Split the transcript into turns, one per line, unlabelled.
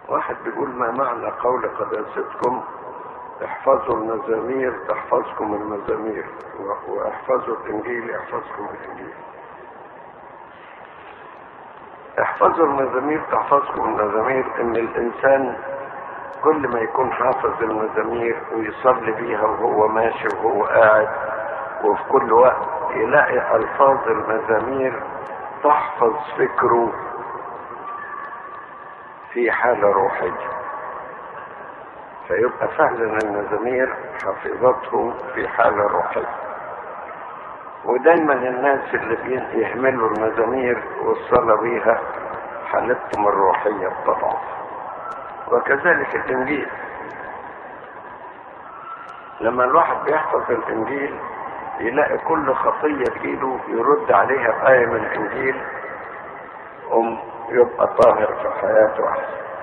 واحد بيقول ما معنى قول قداستكم احفظوا المزامير تحفظكم المزامير و- واحفظوا الانجيل يحفظكم الانجيل احفظوا المزامير تحفظكم المزامير ان الانسان كل ما يكون حافظ المزامير ويصلي بيها وهو ماشي وهو قاعد وفي كل وقت يلاقي الفاظ المزامير تحفظ فكره في حالة روحية فيبقى فعلا المزامير حفظته في حالة روحية ودايما الناس اللي بي- يهملوا المزامير والصلاة بيها حالتهم الروحية بتضعف وكذلك الإنجيل لما الواحد بيحفظ الإنجيل يلاقي كل خطية تجيله يرد عليها بآية من الإنجيل أم يبقى طاهر في حياته أحسن